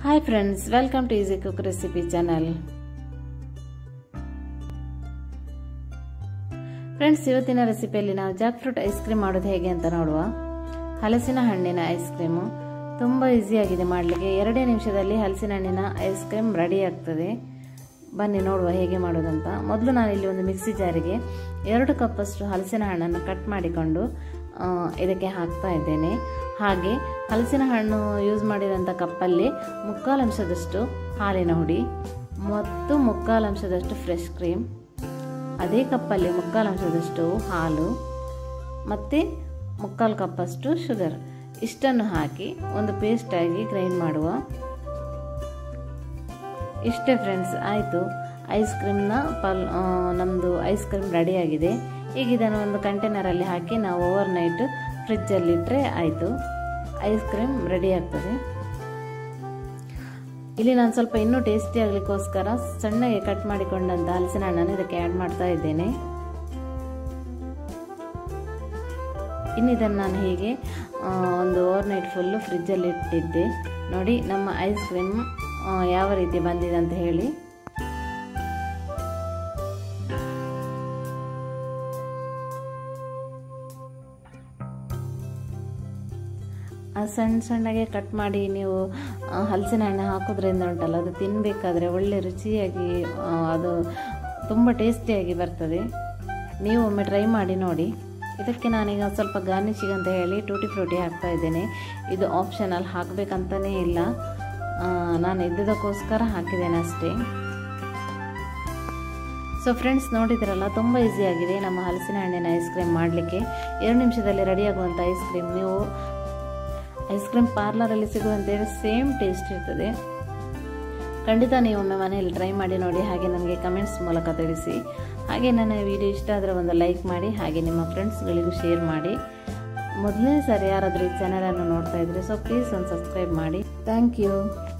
hi friends welcome to easy cook recipe channel friends ಇವತ್ತಿನ ರೆಸಿಪಿಯಲ್ಲಿ ನಾವು ಜಾಕ್ ಫ್ರೂಟ್ ಐಸ್ ಕ್ರೀಮ್ ಮಾಡೋದು ಹೇಗೆ ಅಂತ ನೋಡುವ ಹಲಸಿನ ಹಣ್ಣಿನ ಐಸ್ ಕ್ರೀಮು ತುಂಬ ಈಸಿಯಾಗಿದೆ ಮಾಡಲಿಕ್ಕೆ ಎರಡೇ ನಿಮಿಷದಲ್ಲಿ ಹಲಸಿನ ಹಣ್ಣಿನ ಐಸ್ ಕ್ರೀಮ್ ರೆಡಿ ಆಗ್ತದೆ ಬನ್ನಿ ನೋಡುವ ಹೇಗೆ ಮಾಡೋದಂತ ಮೊದಲು ನಾನು ಇಲ್ಲಿ ಒಂದು ಮಿಕ್ಸಿ ಜಾರಿಗೆ ಎರಡು ಕಪ್ಪಷ್ಟು ಹಲಸಿನ ಹಣ್ಣನ್ನು ಕಟ್ ಮಾಡಿಕೊಂಡು ಇದಕ್ಕೆ ಹಾಕ್ತಾ ಇದ್ದೇನೆ ಹಾಗೆ ಹಲಸಿನ ಹಣ್ಣು ಯೂಸ್ ಮಾಡಿರೋಂಥ ಕಪ್ಪಲ್ಲಿ ಮುಕ್ಕಾಲು ಅಂಶದಷ್ಟು ಹಾಲಿನ ಹುಡಿ ಮತ್ತು ಮುಕ್ಕಾಲು ಅಂಶದಷ್ಟು ಫ್ರೆಶ್ ಕ್ರೀಮ್ ಅದೇ ಕಪ್ಪಲ್ಲಿ ಮುಕ್ಕಾಲು ಅಂಶದಷ್ಟು ಹಾಲು ಮತ್ತು ಮುಕ್ಕಾಲು ಕಪ್ಪಷ್ಟು ಶುಗರ್ ಇಷ್ಟನ್ನು ಹಾಕಿ ಒಂದು ಪೇಸ್ಟಾಗಿ ಗ್ರೈಂಡ್ ಮಾಡುವ ಇಷ್ಟೇ ಫ್ರೆಂಡ್ಸ್ ಆಯಿತು ಐಸ್ ಕ್ರೀಮ್ನ ಪಲ್ ನಮ್ಮದು ಐಸ್ ಕ್ರೀಮ್ ರೆಡಿಯಾಗಿದೆ ಈಗ ಇದನ್ನು ಒಂದು ಕಂಟೈನರಲ್ಲಿ ಹಾಕಿ ನಾವು ಓವರ್ ನೈಟ್ ಫ್ರಿಜ್ಜಲ್ಲಿಟ್ಟರೆ ಆಯಿತು ಐಸ್ ಕ್ರೀಮ್ ರೆಡಿ ಆಗ್ತದೆ ಇಲ್ಲಿ ನಾನು ಸ್ವಲ್ಪ ಇನ್ನೂ ಟೇಸ್ಟಿ ಆಗಲಿಕ್ಕೋಸ್ಕರ ಸಣ್ಣಗೆ ಕಟ್ ಮಾಡಿಕೊಂಡಂಥ ಹಲಸಿನ ಹಣ್ಣನ್ನು ಇದಕ್ಕೆ ಆ್ಯಡ್ ಮಾಡ್ತಾ ಇದ್ದೇನೆ ಇನ್ನು ಇದನ್ನು ನಾನು ಹೀಗೆ ಒಂದು ಓವರ್ ನೈಟ್ ಫುಲ್ಲು ಫ್ರಿಜ್ಜಲ್ಲಿ ಇಟ್ಟಿದ್ದೆ ನೋಡಿ ನಮ್ಮ ಐಸ್ ಕ್ರೀಮ್ ಯಾವ ರೀತಿ ಬಂದಿದೆ ಅಂತ ಹೇಳಿ ಸಣ್ಣ ಸಣ್ಣಗೆ ಕಟ್ ಮಾಡಿ ನೀವು ಹಲಸಿನ ಹಣ್ಣು ಹಾಕೋದ್ರಿಂದ ಉಂಟಲ್ಲ ಅದು ತಿನ್ನಬೇಕಾದ್ರೆ ಒಳ್ಳೆ ರುಚಿಯಾಗಿ ಅದು ತುಂಬ ಟೇಸ್ಟಿಯಾಗಿ ಬರ್ತದೆ ನೀವು ಒಮ್ಮೆ ಟ್ರೈ ಮಾಡಿ ನೋಡಿ ಇದಕ್ಕೆ ನಾನೀಗ ಸ್ವಲ್ಪ ಗಾರ್ನಿಶಿಗೆ ಅಂತ ಹೇಳಿ ಟೂಟಿ ಫ್ರೂಟಿ ಹಾಕ್ತಾ ಇದ್ದೇನೆ ಇದು ಆಪ್ಷನಲ್ ಹಾಕಬೇಕಂತಲೇ ಇಲ್ಲ ನಾನು ಇದ್ದದಕ್ಕೋಸ್ಕರ ಹಾಕಿದ್ದೇನೆ ಅಷ್ಟೇ ಸೊ ಫ್ರೆಂಡ್ಸ್ ನೋಡಿದ್ರಲ್ಲ ತುಂಬ ಈಸಿಯಾಗಿದೆ ನಮ್ಮ ಹಲಸಿನ ಹಣ್ಣಿನ ಐಸ್ ಕ್ರೀಮ್ ಮಾಡಲಿಕ್ಕೆ ಎರಡು ನಿಮಿಷದಲ್ಲಿ ರೆಡಿಯಾಗುವಂಥ ಐಸ್ ಕ್ರೀಮ್ ನೀವು ಐಸ್ ಕ್ರೀಮ್ ಪಾರ್ಲರಲ್ಲಿ ಸಿಗುವಂತೆ ಸೇಮ್ ಟೇಸ್ಟ್ ಇರ್ತದೆ ಖಂಡಿತ ನೀವು ಒಮ್ಮೆ ಮನೆಯಲ್ಲಿ ಟ್ರೈ ಮಾಡಿ ನೋಡಿ ಹಾಗೆ ನನಗೆ ಕಮೆಂಟ್ಸ್ ಮೂಲಕ ತಿಳಿಸಿ ಹಾಗೆ ನನ್ನ ವಿಡಿಯೋ ಇಷ್ಟ ಆದರೆ ಒಂದು ಲೈಕ್ ಮಾಡಿ ಹಾಗೆ ನಿಮ್ಮ ಫ್ರೆಂಡ್ಸ್ಗಳಿಗೂ ಶೇರ್ ಮಾಡಿ ಮೊದಲನೇ ಸಾರಿ ಯಾರಾದರೂ ಈ ಚಾನಲನ್ನು ನೋಡ್ತಾ ಇದ್ರೆ ಸೊ ಪ್ಲೀಸ್ ಒಂದು ಸಬ್ಸ್ಕ್ರೈಬ್ ಮಾಡಿ ಥ್ಯಾಂಕ್ ಯು